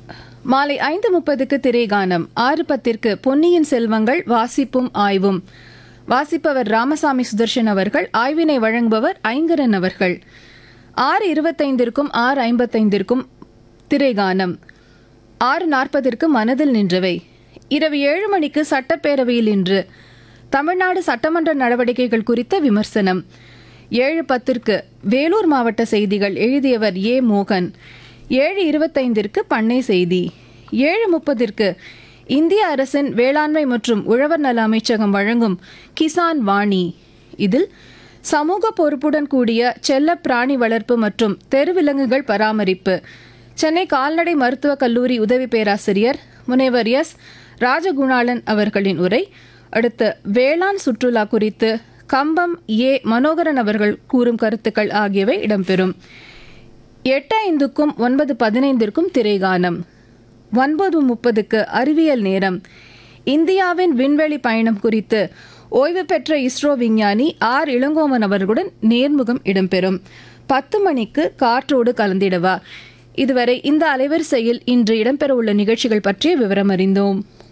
மாலை ஐந்து முப்பதுக்கு திரைகானம் ஆறு பத்திற்கு பொன்னியின் செல்வங்கள் வாசிப்பும் ஆய்வும் வாசிப்பவர் ராமசாமி சுதர்ஷன் அவர்கள் ஆய்வினை வழங்குபவர் ஐங்கரன் அவர்கள் ஆறு இருபத்தைந்திற்கும் ஆறு ஐம்பத்தைந்திற்கும் திரைகானம் ஆறு நாற்பதிற்கு மனதில் நின்றவை இரவு ஏழு மணிக்கு சட்டப்பேரவையில் இன்று தமிழ்நாடு சட்டமன்ற நடவடிக்கைகள் குறித்த விமர்சனம் ஏழு பத்திற்கு வேலூர் மாவட்ட செய்திகள் எழுதியவர் ஏ மோகன் ஏழு இருபத்தைந்திற்கு பண்ணை செய்தி ஏழு முப்பதிற்கு இந்திய அரசின் வேளாண்மை மற்றும் உழவர் நல அமைச்சகம் வழங்கும் கிசான் வாணி இதில் சமூக பொறுப்புடன் கூடிய செல்ல பிராணி வளர்ப்பு மற்றும் தெருவிலங்குகள் பராமரிப்பு சென்னை கால்நடை மருத்துவக் கல்லூரி உதவி பேராசிரியர் முனைவர் எஸ் ராஜகுணாளன் அவர்களின் உரை அடுத்து வேளாண் சுற்றுலா குறித்து கம்பம் ஏ மனோகரன் அவர்கள் கூறும் கருத்துக்கள் ஆகியவை இடம்பெறும் எட்டு ஐந்துக்கும் ஒன்பது பதினைந்திற்கும் திரைகானம் ஒன்பது முப்பதுக்கு அறிவியல் நேரம் இந்தியாவின் விண்வெளி பயணம் குறித்து ஓய்வு பெற்ற இஸ்ரோ விஞ்ஞானி ஆர் இளங்கோவன் அவர்களுடன் நேர்முகம் இடம்பெறும் பத்து மணிக்கு காற்றோடு கலந்திடவா இதுவரை இந்த அலைவரிசையில் இன்று இடம்பெறவுள்ள நிகழ்ச்சிகள் பற்றிய விவரம் அறிந்தோம்